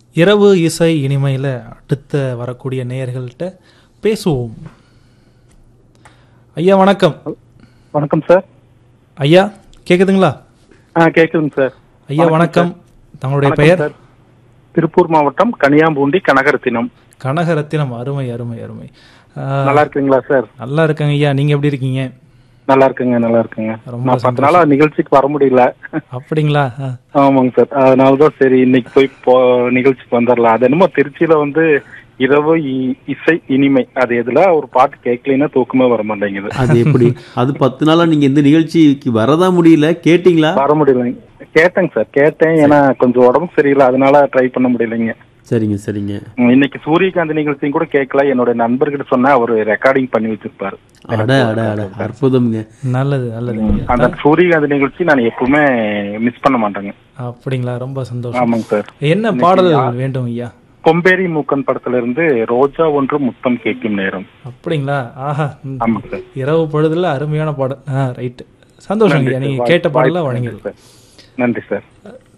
இரவு இசை இனிமையில் அடுத்த வரக்கூடிய நேயர்கள்ட்ட பேசுவோம் ஐயா வணக்கம் வணக்கம் சார் ஐயா கேக்குதுங்களா ஆ கேக்குதுங்க சார் ஐயா வணக்கம் தங்களுடைய வணக்கம் பெயர் சார். திருப்பூர் மாவட்டம் கனியாம்பூண்டி கனகரத்தினம் கனகரத்தினம் அருமை அருமை அருமை ஆ, நல்லா இருக்கீங்களா சார் நல்லா இருக்கேங்க ஐயா நீங்க எப்படி இருக்கீங்க நல்லா இருக்குங்க நல்லா இருக்குங்க ரொம்ப நான் பத்து நாளா நிகழ்ச்சிக்கு வர முடியல அப்படிங்களா ஆ, ஆமாங்க சார் அதனாலதான் சரி இன்னைக்கு போய் போ நிகழ்ச்சிக்கு வந்துடலாம் அது என்னமோ திருச்சியில வந்து இரவு இ- இசை இனிமை அது எதுல ஒரு பாட்டு கேட்கலைன்னா தூக்கமே வர மாட்டேங்குது அது எப்படி அது பத்து நாளா நீங்க இந்த நிகழ்ச்சிக்கு வரதா முடியல கேட்டீங்களா வர முடியலைங்க கேட்டேங்க சார் கேட்டேன் ஏன்னா கொஞ்சம் உடம்பு சரியில்லை அதனால ட்ரை பண்ண முடியலைங்க சரிங்க சரிங்க ம், இன்னைக்கு சூரியகாந்தி நிகழ்ச்சியும் கூட கேட்கல என்னோட நண்பர்கிட்ட சொன்னா அவர் ரெக்கார்டிங் பண்ணி வச்சிருப்பாரு அட அட அட அற்புதம்ங்க நல்லது நல்லது ஐயா அந்த சூரியகாந்தி நிகழ்ச்சி நான் எப்பவுமே மிஸ் பண்ண மாட்டேங்க அப்படிங்களா ரொம்ப சந்தோஷம் ஆமாங்க சார் என்ன பாடல் வேண்டும் ஐயா கொம்பேரி மூக்கன் படத்துல இருந்து ரோஜா ஒன்று முத்தம் கேட்கும் நேரம் அப்படிங்களா ஆஹா ம். ஆமாங்க சார் இரவு பொழுதுல அருமையான பாடல் ஆ ரைட்டு சந்தோஷம் ஐயா நீங்க கேட்ட பாடல வழங்கிடலாம் சார் நன்றி சார்